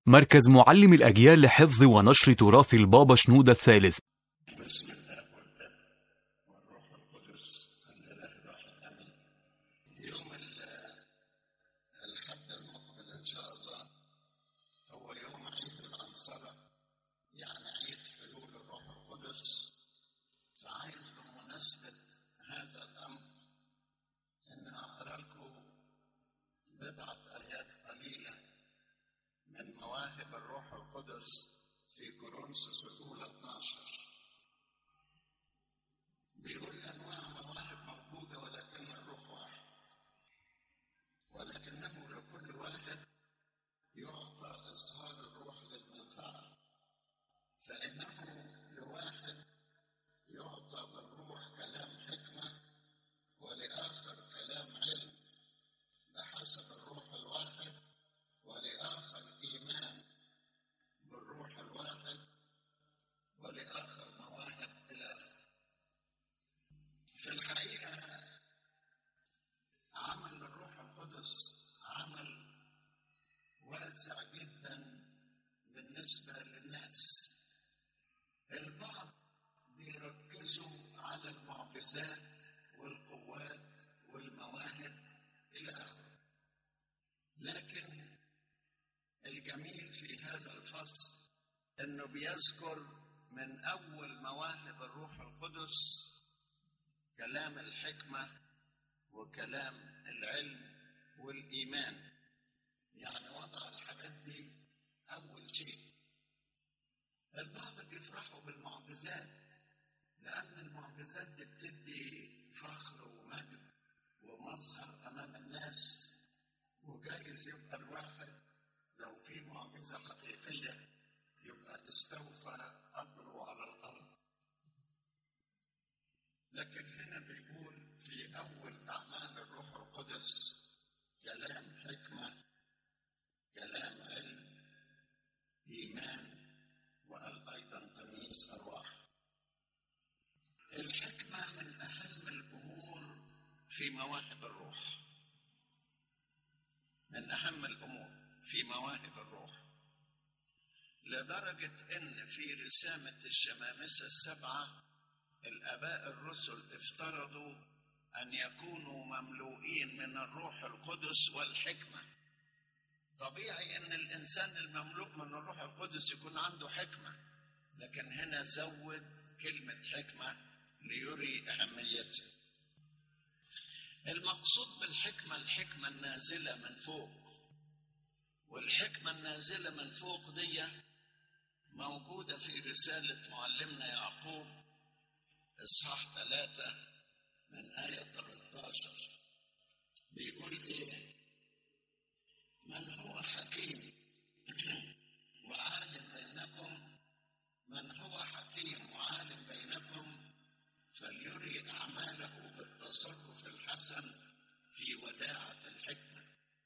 مركز معلم الأجيال لحفظ ونشر تراث البابا شنودة الثالث بسم الله والاب والروح القدس الاله الواحد امين يوم ال- الحد المقبل ان شاء الله هو يوم عيد العنصرة يعني عيد حلول الروح القدس فعايز بمناسبة هذا الأمر أن أقرأ لكم بضعة آيات قليلة من مواهب الروح القدس في كورنثوس الأولى 12 بيقول أنواع مواهب موجودة ولكن الروح واحد ولكنه لكل واحد يعطى إظهار الروح للمنفعة فإنه لواحد يعطى بالروح كلام حكمة ولآخر كلام علم بحسب الروح الواحد ولآخر إيمان بالروح الواحد ولآخر مواهب الآخر في الحقيقة عمل الروح القدس عمل واسع جدا بالنسبة للناس البعض بيركزوا على المعجزات والقوات والمواهب إلى آخره لكن الجميل في هذا الفصل انه بيذكر من اول مواهب الروح القدس كلام الحكمه وكلام العلم والايمان يعني وضع الحاجات دي اول شيء البعض بيفرحوا بالمعجزات لان المعجزات دي بتدي فخر ومجد ومظهر امام الناس وجايز يبقى الواحد لو في معجزة حقيقية يبقى استوفى أجره على الأرض لكن هنا بيقول في أول أعمال الروح القدس كلام حكمة كلام علم إيمان وقال أيضا تمييز أرواح الحكمة من أهم الأمور في مواهب الروح من أهم الأمور في مواهب الروح لدرجة إن في رسامة الشمامسة السبعة الآباء الرسل افترضوا أن يكونوا مملوئين من الروح القدس والحكمة طبيعي إن الإنسان المملوء من الروح القدس يكون عنده حكمة لكن هنا زود كلمة حكمة ليري أهميتها المقصود بالحكمة الحكمة النازلة من فوق والحكمة النازلة من فوق دي موجودة في رسالة معلمنا يعقوب إصحاح ثلاثة من آية 13 بيقول إيه من هو حكيم وعالم بينكم من هو حكيم وعالم بينكم فليري أعماله بالتصرف الحسن في وداعة الحكمة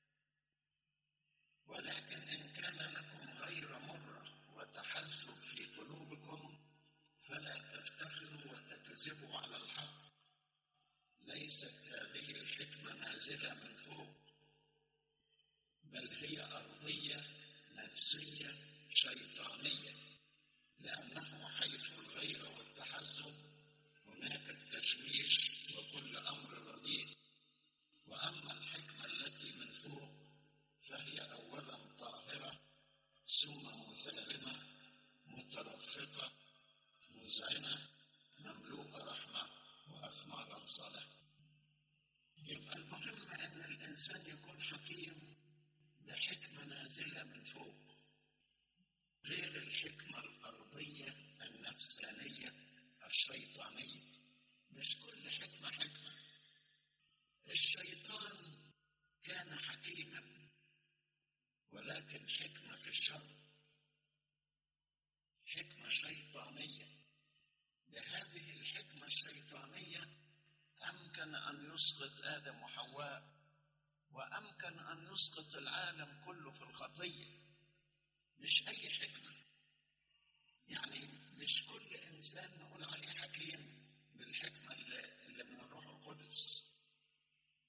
ولكن إن كان لكم غير مرة وتحزب في قلوبكم فلا تفتخروا وتكذبوا على الحق ليست هذه الحكمة نازلة من فوق بل هي أرضية نفسية شيطانية لأنه حيث الغير والتحزب هناك التشويش وكل أمر رديء وأما الحكمة التي من فوق فهي أولا طاهرة ثم مثالمة مترفقة مذعنة مملوءة رحمة وأثمارا صالحة يبقى المهم أن الإنسان يكون حكيم بحكمة نازلة من فوق غير الحكمة الأرضية النفسانية الشيطانية مش كل حكمة حكمة الشيطان كان حكيما ولكن حكمة في الشر حكمة شيطانية بهذه الحكمة الشيطانية أمكن أن يسقط آدم وحواء وأمكن أن يسقط العالم كله في الخطية مش أي حكمة يعني مش كل إنسان نقول عليه حكيم بالحكمة اللي اللي من الروح القدس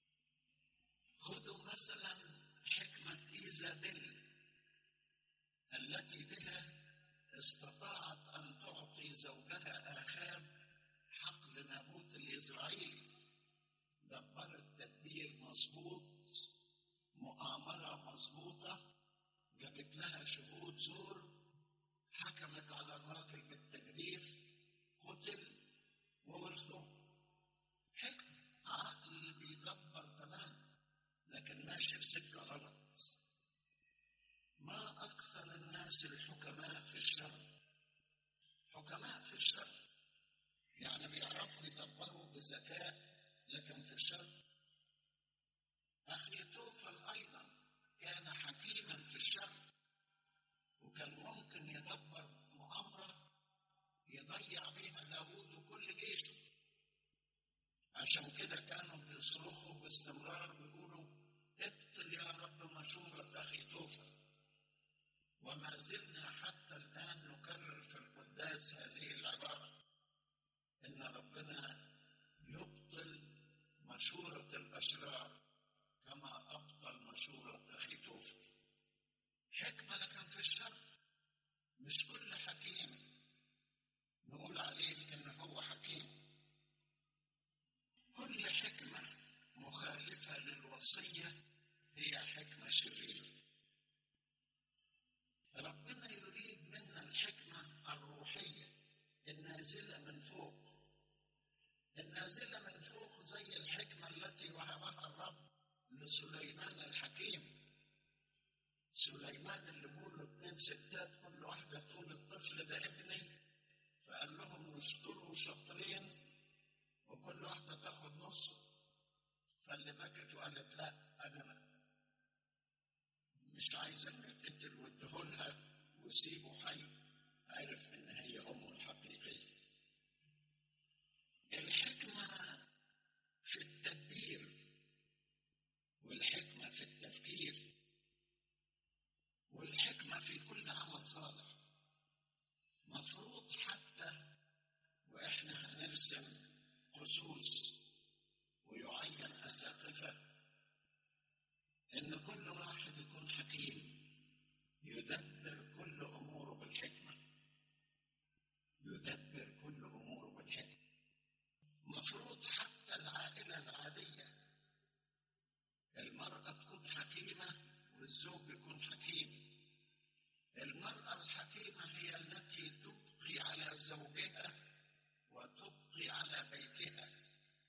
خذوا مثلا حكمة إيزابيل التي بها استطاعت أن تعطي زوجها آخاب حقل نابوت الإسرائيلي دبرت تدبير مظبوط مؤامرة مظبوطة جابت لها شهود زور حكمت على الراجل بالتجديف قتل وورثه حكمة عقل بيدبر تمام لكن ماشي في سكة غلط ما أكثر الناس الحكماء في الشر حكماء في الشر يعني بيعرفوا يدبروا بذكاء لكن في الشر أخي توفل أيضا كان حكيما في الشر وكان ممكن يدبر مؤامرة يضيع بيها داوود وكل جيشه عشان كده كانوا بيصرخوا باستمرار بيقولوا ابطل يا رب مشورة أخي توفل وما زلنا حتى الآن نكرر في القداس هذه العبارة إن ربنا يبطل مشورة الأشرار كما أبطل مشورة أخي توفل حكمة لكن في الشر مش كل حكيم نقول عليه إن هو حكيم كل حكمة مخالفة للوصية هي حكمة شريرة ربنا يريد منا الحكمة الروحية النازلة من فوق النازلة من فوق زي الحكمة التي وهبها الرب لسليمان الحكيم سليمان اللي بيقول له اتنين ستات كل واحدة تقول الطفل ده ابني فقال لهم نشطروا شطرين وكل واحدة تاخد نصه فاللي بكت وقالت لا أنا مش عايز انه يتقتل واديهولها وسيبه حي عرف ان هي امه الحقيقيه الحكمه في التدبير والحكمه في التفكير والحكمه في كل عمل صالح مفروض حتى واحنا هنرسم خصوص ويعين اساقفه ان كل واحد يكون حكيم يدبر كل اموره بالحكمه يدبر كل اموره بالحكمه مفروض حتى العائله العاديه المراه تكون حكيمه والزوج يكون حكيم المراه الحكيمه هي التي تبقي على زوجها وتبقي على بيتها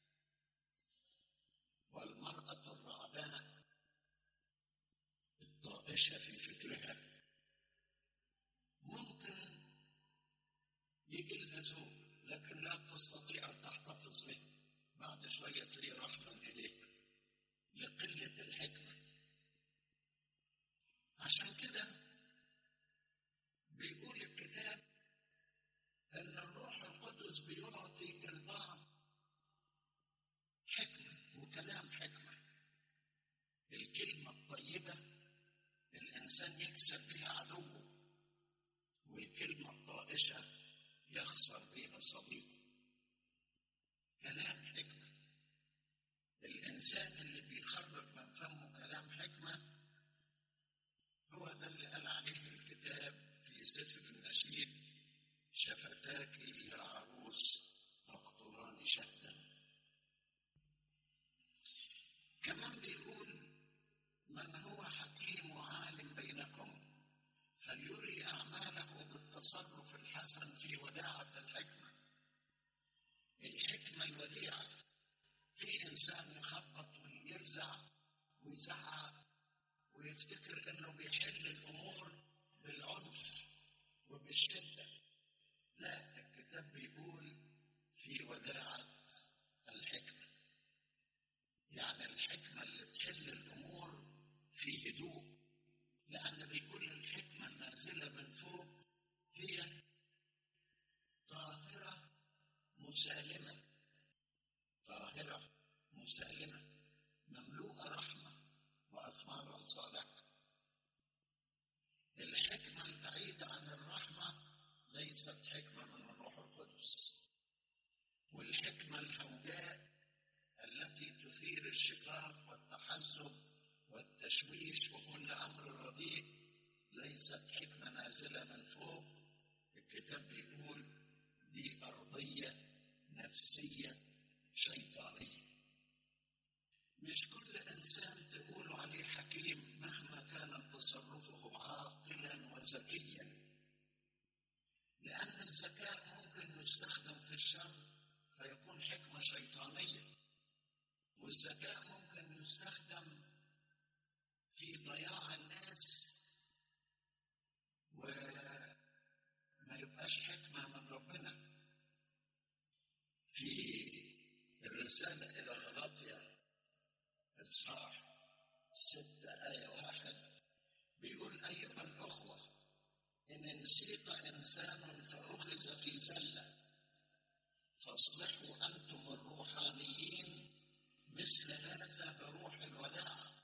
الرسالة إلى غلاطيا إصحاح ستة آية واحد بيقول أيها الأخوة إن نسيت إنسان فأخذ في زلة فاصلحوا أنتم الروحانيين مثل هذا بروح الوداع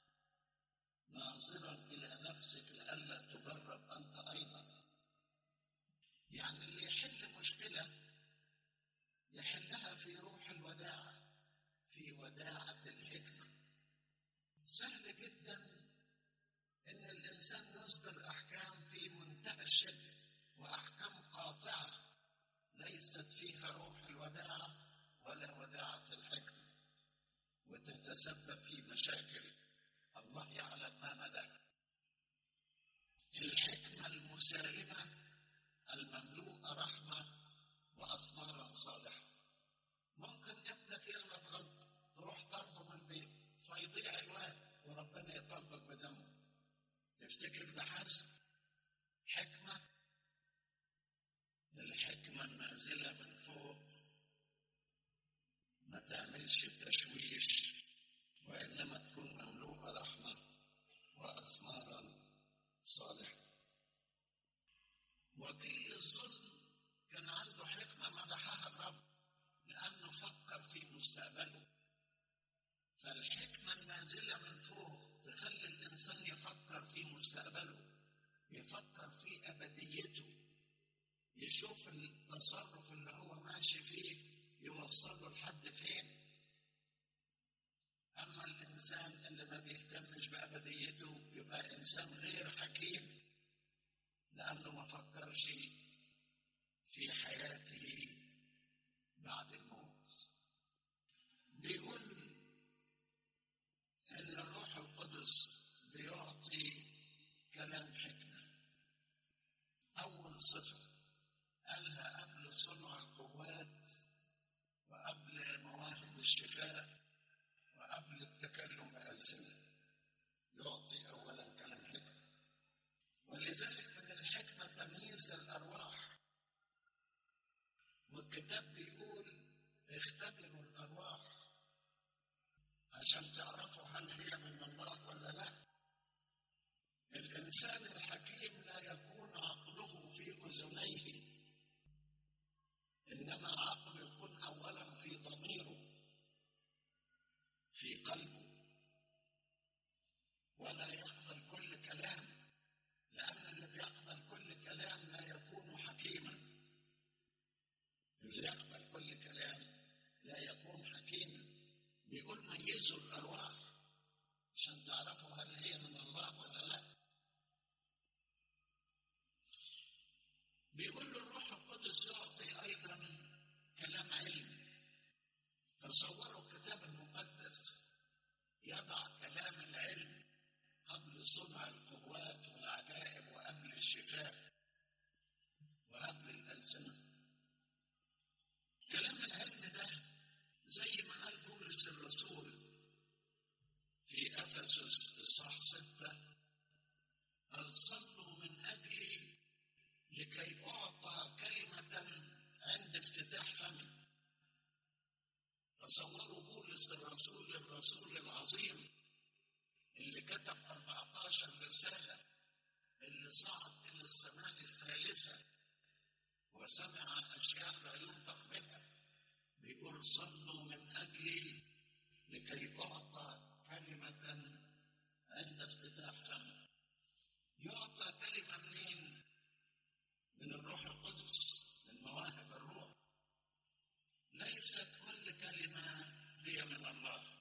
ناظرا إلى نفسك لئلا تجرب أنت أيضا يعني اللي يحل مشكلة يحلها في روح الوداع في وداعة الحكمة سهل جدا ان الانسان يصدر احكام في منتهى الشده واحكام قاطعه ليست فيها روح الوداعه ولا وداعه الحكمه وتتسبب في مشاكل الله يعلم ما مدى الحكمه المسالمه المملوءه رحمه واثمارا صالحه ممكن ابنك يغلط غلطه تروح طرده من البيت فيضيع الواد وربنا يطالبك بدمه تفتكر ده حسن حكمة الحكمة النازلة من فوق ما تعملش تشويش وإنما تكون مملوءة رحمة وأثمارا صالحة وكيل الظلم كان عنده حكمة مدحها الرب لأنه فكر في مستقبله فالحكمة النازلة من فوق تخلي الإنسان يفكر في مستقبله يفكر في أبديته يشوف التصرف اللي هو ماشي فيه يوصله لحد فين أما الإنسان اللي ما بيهتمش بأبديته يبقى إنسان غير حكيم لأنه ما فكرش في حياته بعد الموت بيقول ان الروح القدس بيعطي كلام حكمه اول صفه قالها قبل صنع القوات وقبل مواهب الشفاء وقبل التكلم بألسنة يعطي أولا كلام حكمة ولذلك من الحكمة تمييز الأرواح والكتاب بيقول اختبروا الأرواح عشان تعرفوا هل هي من الله ولا لا الإنسان الحكيم لا يكون عقله في أذنيه إنما عقله يكون أولا في ضميره في قلبه ولا يقبل كل كلام لأن اللي بيقبل كل كلام لا يكون حكيما اللي يقبل كل كلام لا يكون حكيما بيقول ميزوا الأرواح عشان تعرفوا هل هي من الله ولا لا بيقول له الروح القدس يعطي أيضا كلام علمي تصوروا الكتاب المقدس يضع كلام العلم قبل صنع القوات والعجائب وقبل الشفاء وقبل الألسنة كلام العلم ده زي ما قال بولس الرسول في افسس اصحاح سته قال صلوا من اجلي لكي اعطى كلمه عند افتتاح فمي تصوروا بولس الرسول الرسول العظيم اللي كتب 14 رساله اللي صعد الى السماء الثالثه وسمع اشياء لا ينطق بها بيقول صلوا من أجلي لكي أعطى كلمة عند افتتاح فمي يعطى كلمة منين؟ من الروح القدس من مواهب الروح ليست كل كلمة هي من الله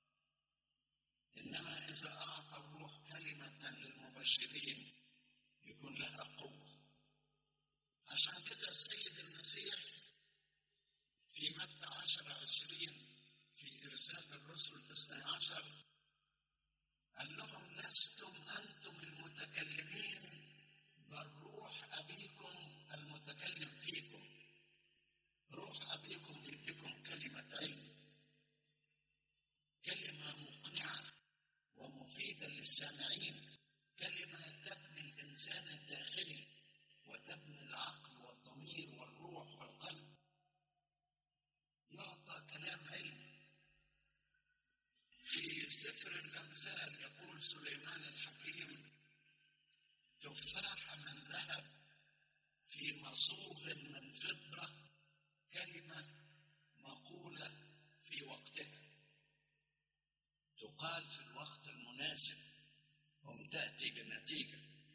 إنما إذا أعطى الروح كلمة للمبشرين يكون لها قوة عشان كده السيد المسيح في متى عشر عشرين في إرسال الرسل الاثنى عشر قال لهم لستم أنتم المتكلمين بل روح أبيكم المتكلم فيكم روح أبيكم بيديكم كلمة علم كلمة مقنعة ومفيدة للسامعين كلمة تبني الإنسان الداخلي وتبني العقل والضمير كلام سليمان الحكيم تفاحة من ذهب في مصوغ من فضة كلمة مقولة في وقتها تقال في الوقت المناسب هم تأتي بنتيجة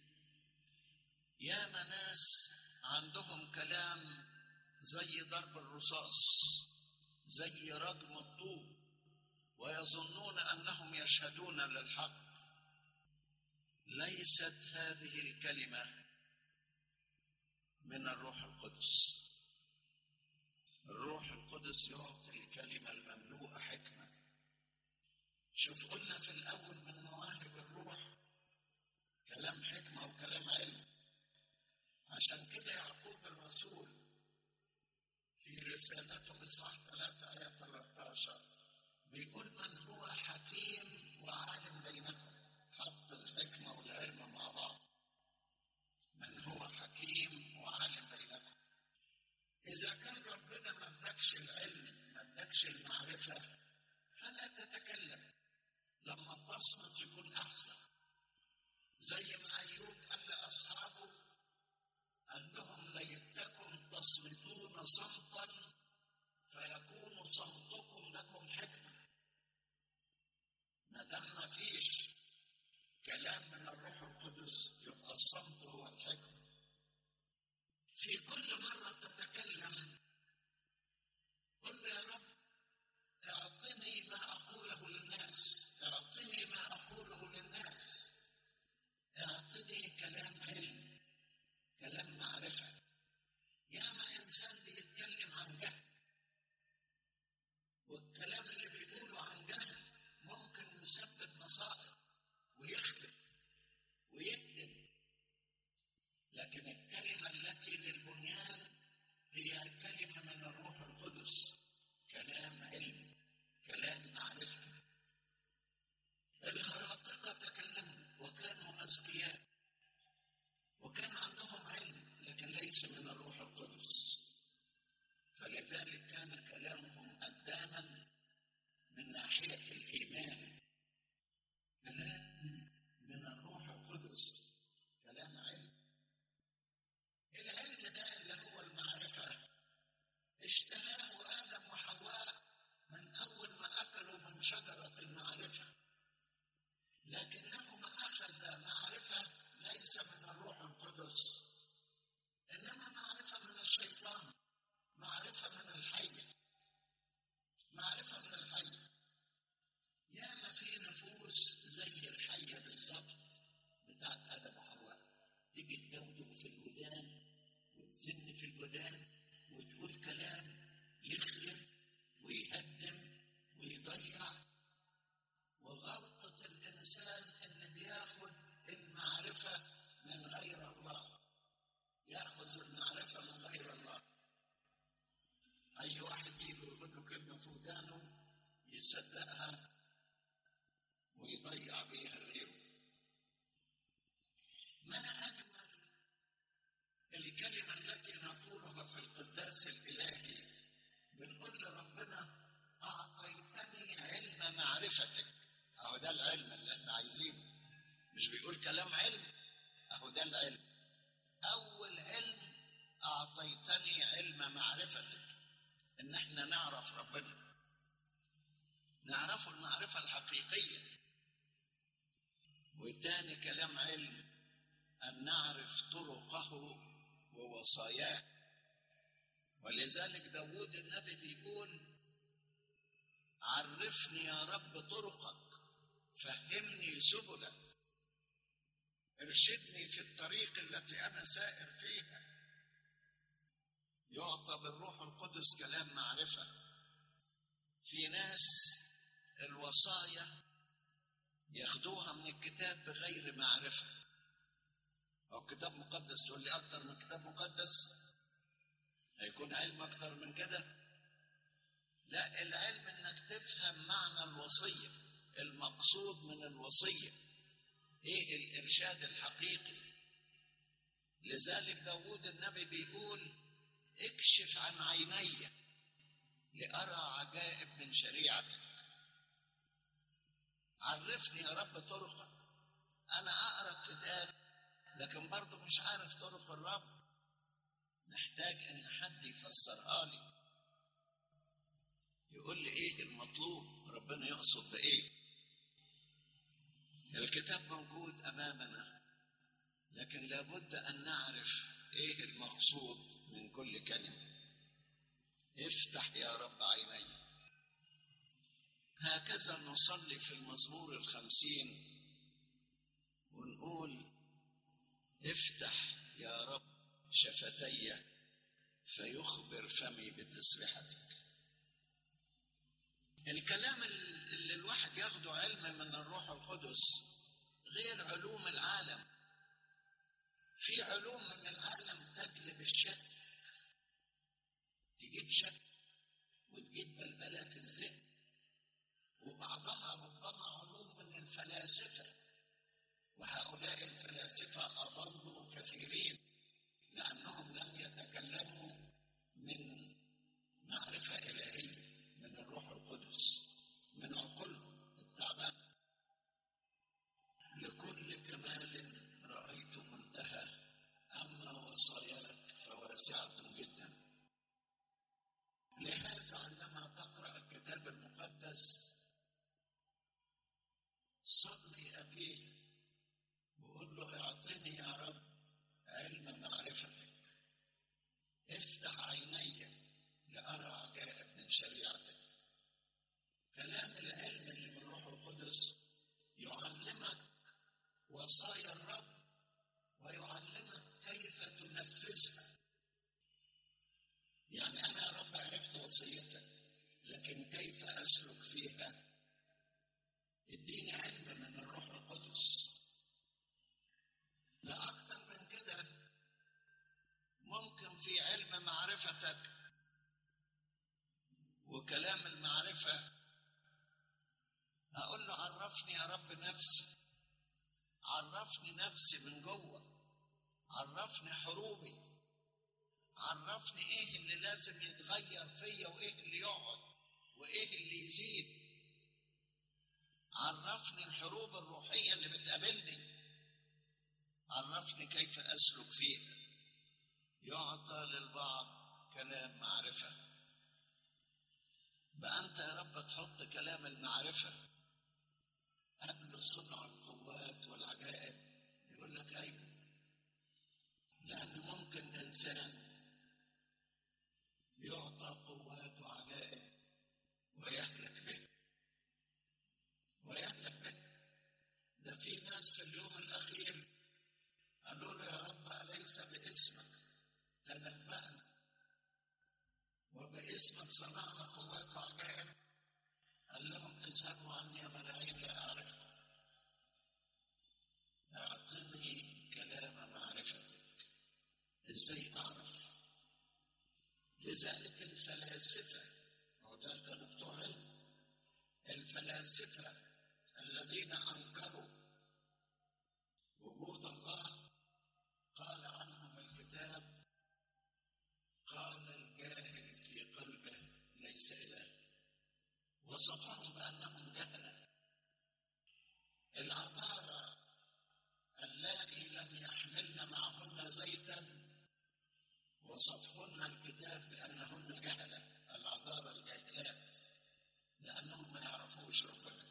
ياما ناس عندهم كلام زي ضرب الرصاص زي رجم الطوب ويظنون انهم يشهدون للحق ليست هذه الكلمه من الروح القدس الروح القدس يعطي الكلمه المملوءه حكمه شوف قلنا في الاول من مواهب الروح كلام حكمه وكلام علم عشان كده يعقوب الرسول في رسالته اصحاح 3 ايه 13 بيقول من هو حكيم وعالم بينكم حط الحكمه والعلم مع بعض من هو حكيم وعالم بينكم اذا كان ربنا ما ادكش العلم ما ادكش المعرفه فلا تتكلم لما تصمت يكون احسن زي ما ايوب قال لاصحابه قال لهم ليتكم تصمتون صمتا فيكون صمتكم لكم حكمه ما دام ما فيش كلام من الروح القدس يبقى الصمت هو الحكمه في كل مره تتكلم قل يا رب اعطني ما اقوله للناس اعطني ما اقوله للناس اعطني كلام علم كلام معرفة ياما إنسان بيتكلم عن جهل والكلام اللي بيقوله عن جهل ممكن يسبب مصائب ويخرب ويهدم لكن الكلمة التي للبنيان هي كلمة من الروح القدس كلام علم كلام معرفة الخراطقة تكلموا وكانوا أذكياء وكان عندهم علم لكن ليس من الروح القدس فلذلك كان كلامهم أداما من ناحية الإيمان كلام من الروح القدس كلام علم العلم ده اللي هو المعرفة اشتهاه آدم وحواء من أول ما أكلوا من شجرة المعرفة لكنهما أخذ معرفة ليس من الروح القدس إنما معرفة من الشيطان معرفة من الحية معرفة من الحية ياما في نفوس زي الحية بالظبط بتاعت آدم وحواء تيجي تدودب في الودان وتزن في الودان وتقول كلام يخرب ويهدم ويضيع وغلطة الإنسان إن بياخد المعرفة من غير الله ياخذ المعرفة من غير الله أي واحد يجي يقول له كلمة في ودانه يصدقها ويضيع بيها غيره ما أجمل الكلمة التي نقولها في القداس الإلهي بنقول لربنا أعطيتني علم معرفتك أهو ده العلم اللي احنا عايزينه مش بيقول كلام علم أهو ده العلم أول علم أعطيتني علم معرفتك إن احنا نعرف ربنا نعرفه المعرفة الحقيقية وتاني كلام علم أن نعرف طرقه ووصاياه ولذلك داود النبي بيقول عرفني يا رب طرقك فهمني سبلك ارشدني في الطريق التي انا سائر فيها يعطى بالروح القدس كلام معرفه في ناس الوصايا ياخدوها من الكتاب بغير معرفه او كتاب مقدس تقول لي اكتر من كتاب مقدس هيكون علم اكتر من كده لا العلم انك تفهم معنى الوصيه المقصود من الوصيه ايه الارشاد الحقيقي لذلك داود النبي بيقول اكشف عن عيني لارى عجائب من شريعتك عرفني يا رب طرقك انا اقرا الكتاب لكن برضه مش عارف طرق الرب محتاج ان حد يفسرها لي يقول لي ايه المطلوب ربنا يقصد بايه الكتاب موجود امامنا لكن لابد ان نعرف ايه المقصود من كل كلمه افتح يا رب عيني هكذا نصلي في المزمور الخمسين ونقول افتح يا رب شفتي فيخبر فمي بتسبحتك الكلام اللي الواحد ياخده علم من الروح القدس غير علوم العالم في علوم من العالم تجلب الشك تجيب شك وتجيب بلبلة في الذهن وبعضها ربما علوم من الفلاسفة وهؤلاء الفلاسفة أضلوا كثيرين لأنهم لم يتكلموا من معرفة إلهية من الروح القدس من عقولهم التعبان لكل كمال رأيت منتهى أما وصاياك فواسعة جدا لهذا عندما تقرأ الكتاب المقدس صلي قبليه وقول له اعطني يا رب علم معرفتك افتح عيني لأرى عجائب من شريعتك كلام العلم اللي من روح القدس يعلمك وصايا الرب ويعلمك كيف تنفذها يعني أنا يا رب عرفت وصيتك لكن كيف أسلك فيها اديني علم من الروح القدس لا أكتر من كده ممكن في علم معرفتك وكلام المعرفة أقول له عرفني يا رب نفسي عرفني نفسي من جوه عرفني حروبي عرفني ايه اللي لازم يتغير فيا وايه اللي يقعد وايه اللي يزيد عرفني الحروب الروحية اللي بتقابلني عرفني كيف أسلك فيها يعطى للبعض كلام معرفة بقى أنت يا رب تحط كلام المعرفة قبل صنع القوات والعجائب يقول لك أيوه لأن ممكن إنسان يعطى قوات وعجائب ويهلك به ويهلك به ده في ناس في اليوم الأخير قالوا له يا رب أليس باسمك تنبأنا وباسمك صنعنا قوات وعجائب قال لهم اذهبوا عني يا ملاعين لا أعرفكم أعطني كلام معرفتك إزاي أعرف لذلك الفلاسفة وده كانوا بتوع علم الفلاسفة الذين أنكروا وجود الله قال عنهم الكتاب قال الجاهل في قلبه ليس إله وصفهم بأنهم جهلة العذارى اللائي لم يحملن معهن زيتا وصفهن الكتاب بأنهن جهلة العذارى الجاهلات لأنهم ما يعرفوش ربنا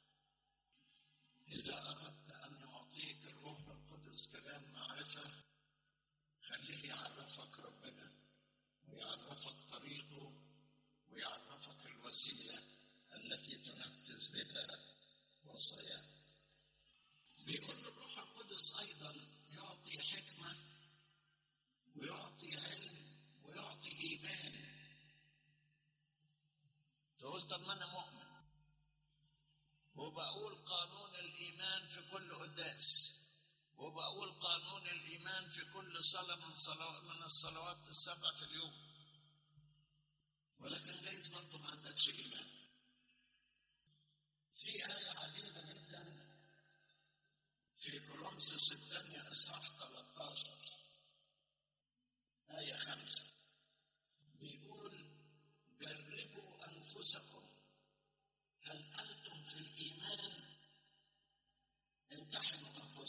إذا أردت أن يعطيك الروح القدس كلام معرفة خليه يعرفك ربنا ويعرفك طريقه ويعرفك الوسيلة التي تنفذ بها وصاياه بيقول الروح القدس أيضا يعطي حكمة ويعطي علم ويعطي إيمان تقول طب ما أنا مؤمن وبقول قانون الإيمان في كل قداس وبقول قانون الإيمان في كل صلاة من, صلاة من الصلوات السبع في اليوم ولكن جايز برضه ما عندكش إيمان في آية عجيبة جدا في كورنثوس الثانية إصحاح 13 آية خمسة بيقول جربوا أنفسكم هل أنتم في الإيمان امتحنوا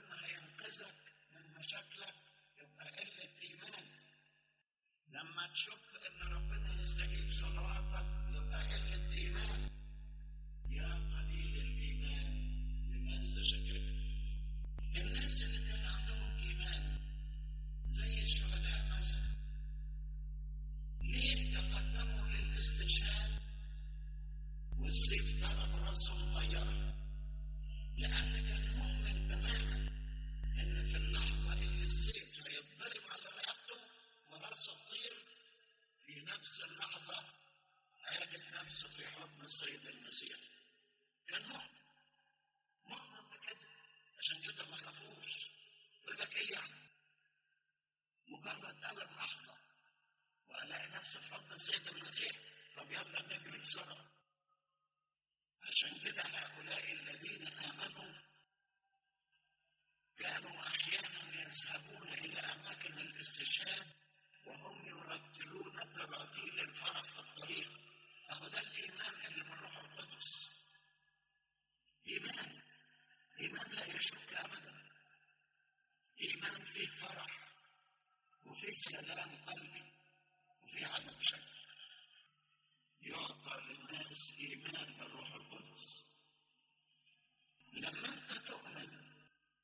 ربنا هينقذك من مشاكلك يبقى قلة إيمان لما تشك إن ربنا يستجيب صلواتك يبقى قلة إيمان يا قليل الإيمان لماذا شككت الناس اللي كان عندهم إيمان زي الشهداء مثلا ليه تقدموا للاستشهاد والسيف ضرب راسهم طيارة لأن كان مؤمن تماما إن في اللحظة اللي السيف هيتضرب على رقبته وراسه تطير في نفس اللحظة هيجد نفسه في حضن السيد المسيح كان مؤمن مؤمن بكده عشان كده ما خافوش يقول لك ايه يعني مجرد ألم لحظة وألاقي نفسي في حضن السيد المسيح طب يلا نجري بسرعة عشان كده هؤلاء الذين آمنوا كانوا أحيانا يذهبون إلى أماكن الاستشهاد وهم يرتلون تراتيل الفرح في الطريق أهو ده الإيمان اللي من روح القدس إيمان إيمان لا يشك أبدا إيمان فيه فرح وفيه سلام قلبي وفيه عدم شك يعطى للناس إيمان بالروح القدس لما أنت تؤمن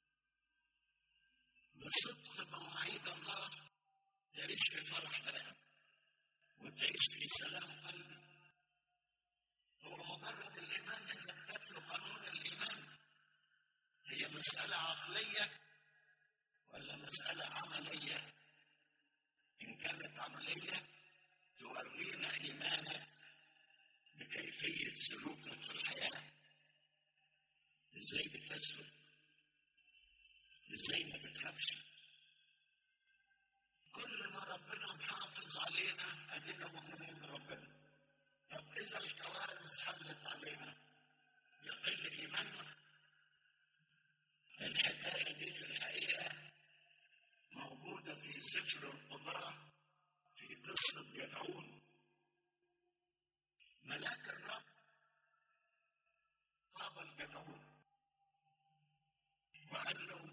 بصدق مواعيد الله تعيش في فرح دائم وتعيش في سلام قلبي هو مجرد الإيمان إنك تتلو قانون الإيمان هي مسألة عقلية ولا مسألة عملية إن كانت عملية تورينا إيمانك بكيفية سلوكك في الحياة إزاي بتسلك إزاي ما بتخافش كل ما ربنا محافظ علينا أدينا مؤمنين بربنا طب إذا الكوارث حلت علينا يقل إيماننا الحكاية دي في الحقيقة موجودة في سفر القضاء في قصة جدعون ملاك الرب قابل جدعون وقال له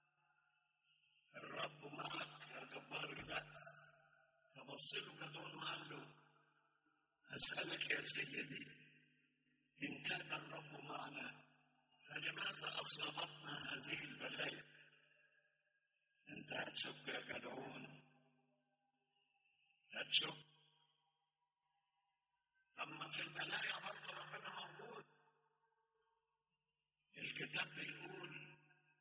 الرب معك يا جبار البأس فبص له جدعون وقال له أسألك يا سيدي إن كان الرب معنا فلماذا أصابتنا هذه البلايا أنت هتشك يا جدعون هتشك أما في البلايا برضه ربنا موجود الكتاب بيقول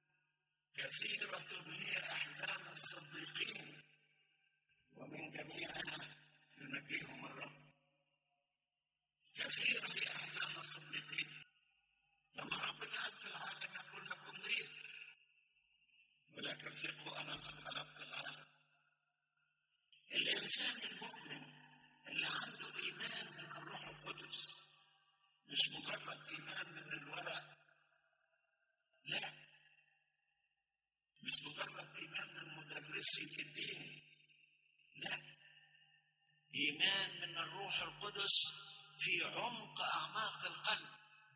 كثيرة هي أحزان الصديقين ومن جميعها ينجيهم الرب كثيرة هي أحزان الصديقين لما ربنا قال في العالم يكون لكم ضيق ولكن ثقوا أنا قد غلبت العالم الإنسان المؤمن اللي عنده إيمان من الروح القدس مش مجرد إيمان من الورق لا مش مجرد إيمان من مدرسي في الدين لا إيمان من الروح القدس في عمق أعماق القلب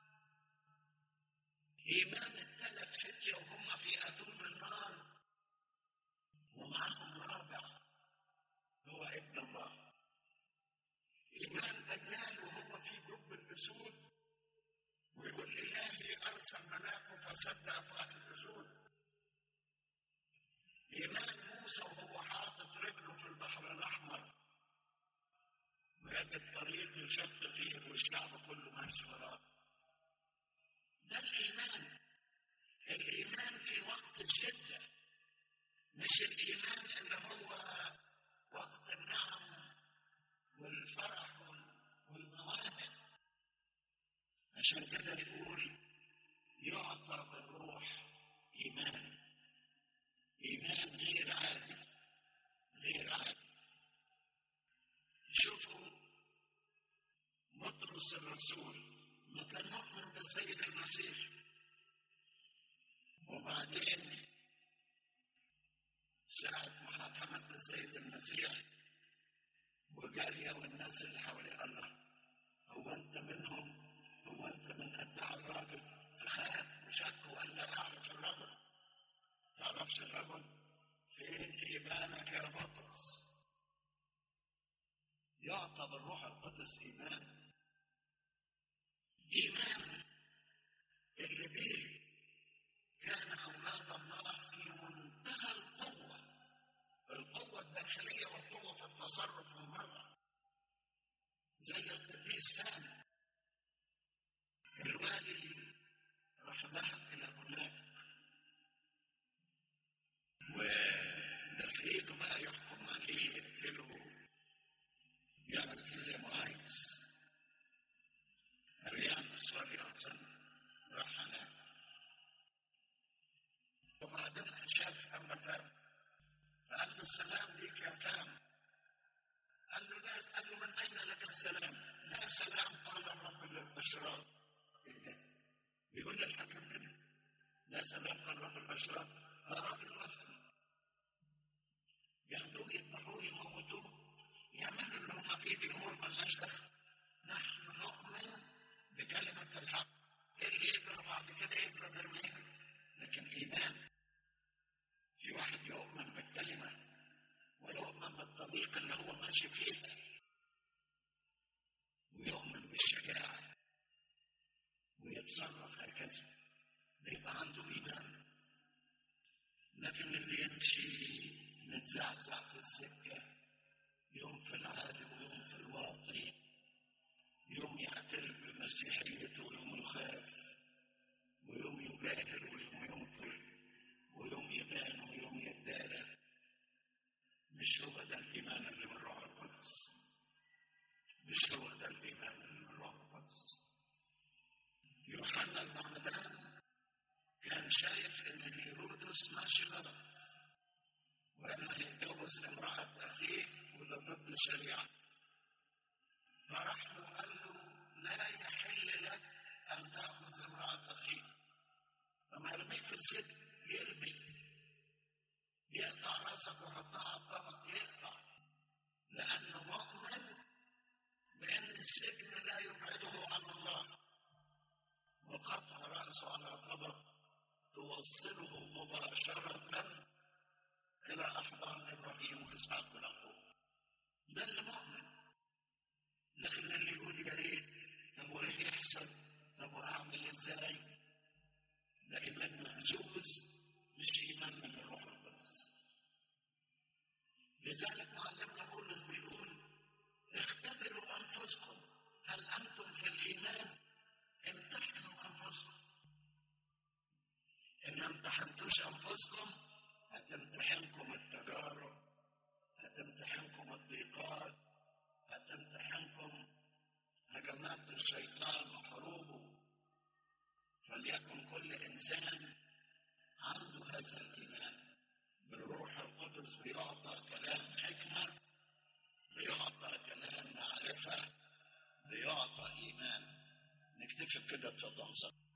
إيمان الثلاث فتية وهم في أتون النار ومعهم رابع هو ابن الله إيمان دجال وهو في جب الأسود ويقول إلهي أرسل ملاكه فسد أفواه الأسود إيمان موسى وهو حاطط رجله في البحر الأحمر ويجد طريق يشق فيه والشعب كله ماشي وراه ده الإيمان الإيمان في وقت الشدة مش الإيمان اللي هو وقت النعم والفرح والمواهب عشان كده يقول يعطى بالروح إيمان إيمان غير عادي غير عادي شوفوا بطرس الرسول ما كان مؤمن بالسيد المسيح وبعدين ساعة محاكمة السيد المسيح وجارية والناس اللي حواليه الله هو أنت منهم هو أنت من أتباع الراجل فخاف وشك وقال لا أعرف الرجل بطرس الرجل فين إيمانك يا بطرس يعطى بالروح القدس إيمان إيمان اللي به كان أولاد الله في منتهى القوة القوة الداخلية والقوة في التصرف من بره زي القديس كان الوالي راح ذهب إلى هناك وده في إيده بقى يحكم عليه يقتله يعمل فيه زي ما عايز أريانوس وريانسون راح هناك وبعدين شاف أما فهم فقال له السلام ليك يا فهم قال له لا قال له من أين لك السلام؟ لا سلام قال الرب للأشرار بيقول للحكم كده لا سلام قال رب الأشرار هذا راجل وثني ياخدوه يذبحوه يموتوه يعملوا اللي هم فيه دي أمور ملهاش دخل نحن نؤمن بكلمة الحق اللي يجرى بعد كده يجرى زي ما يجرى لكن إيمان في واحد يؤمن بالكلمة ويؤمن بالطريق اللي هو ماشي فيها ويؤمن بالشجاعة ويتصرف هكذا يبقى عنده إيمان لكن اللي يمشي متزعزع في السكة يوم في العالي ويوم في الواطي يوم يعترف بمسيحيته ويوم يخاف ويوم يجاهر ويوم ينكر ويوم يبان ويوم يدارى مش هو ده الإيمان اللي من روح القدس مش هو ده الإيمان اللي من روح القدس يوحنا المعمدان كان شايف إن هيرودس ماشي غلط وإنه يتجوز امرأة أخيه وده ضد الشريعة فراح له قال له لا يحل لك أن تأخذ امرأة أخيك لما يرميك في السجن يرمي يقطع راسك ويحطها على الطبق يقطع لأنه مؤمن بأن السجن لا يبعده عن الله وقطع رأسه على طبق توصله مباشرة إلى أحضان إبراهيم وإسحاق ويعقوب ده اللي مؤمن لكن اللي يقول يا ريت طب وايه يحصل طب واعمل ازاي ده ايمان مهزوز مش ايمان من الروح القدس لذلك معلمنا بولس بيقول اختبروا انفسكم هل انتم في الايمان امتحنوا انفسكم ان ما امتحنتوش انفسكم هتمتحنكم التجارب هتمتحنكم الضيقات هتمتحنكم هجمات الشيطان وحروبه فليكن كل انسان عنده هذا الايمان بالروح القدس بيعطى كلام حكمه بيعطى كلام معرفه بيعطى ايمان نكتفي كده اتفضل